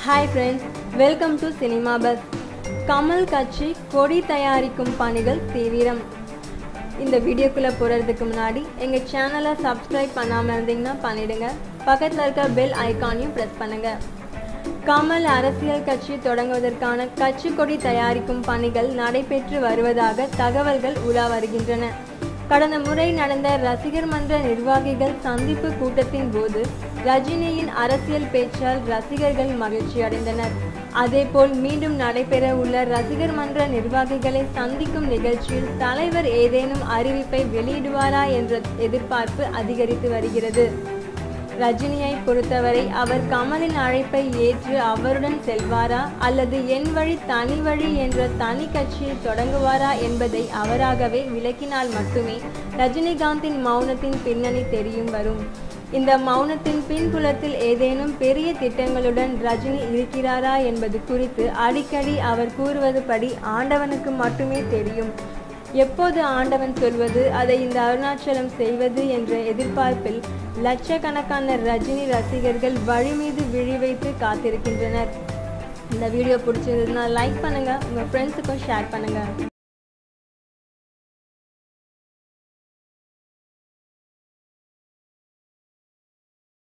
hi friends welcome to cinema buzz Kamal கட்சி கொடி தயாரிக்கும் பணிகள் தீவிரம் இந்த வீடியோக்குள்ளே போகிறதுக்கு முன்னாடி எங்கள் சேனலை சப்ஸ்கிரைப் பண்ணாமல் இருந்தீங்கன்னா பண்ணிடுங்க பக்கத்தில் இருக்க பெல் ஐக்கானையும் ப்ரெஸ் பண்ணுங்கள் கமல் அரசியல் கட்சி தொடங்குவதற்கான கட்சி கொடி தயாரிக்கும் பணிகள் நடைபெற்று வருவதாக தகவல்கள் உலா வருகின்றன கடந்த முறை நடந்த ரசிகர் மன்ற நிர்வாகிகள் சந்திப்பு கூட்டத்தின் போது ரஜினியின் அரசியல் பேச்சால் ரசிகர்கள் மகிழ்ச்சி அடைந்தனர் அதேபோல் மீண்டும் நடைபெற உள்ள ரசிகர் மன்ற நிர்வாகிகளை சந்திக்கும் நிகழ்ச்சியில் தலைவர் ஏதேனும் அறிவிப்பை வெளியிடுவாரா என்ற எதிர்பார்ப்பு அதிகரித்து வருகிறது ரஜினியை பொறுத்தவரை அவர் கமலின் அழைப்பை ஏற்று அவருடன் செல்வாரா அல்லது என் வழி தனி வழி என்ற தனி கட்சியை தொடங்குவாரா என்பதை அவராகவே விளக்கினால் மட்டுமே ரஜினிகாந்தின் மௌனத்தின் பின்னணி தெரியும் வரும் இந்த மௌனத்தின் பின்புலத்தில் ஏதேனும் பெரிய திட்டங்களுடன் ரஜினி இருக்கிறாரா என்பது குறித்து அடிக்கடி அவர் கூறுவது படி ஆண்டவனுக்கு மட்டுமே தெரியும் எப்போது ஆண்டவன் சொல்வது அதை இந்த அருணாச்சலம் செய்வது என்ற எதிர்பார்ப்பில் லட்சக்கணக்கான ரஜினி ரசிகர்கள் வழி மீது விழி வைத்து காத்திருக்கின்றனர் இந்த வீடியோ பிடிச்சிருந்ததுன்னா லைக் பண்ணுங்கள் உங்கள் ஃப்ரெண்ட்ஸுக்கும் ஷேர் பண்ணுங்கள்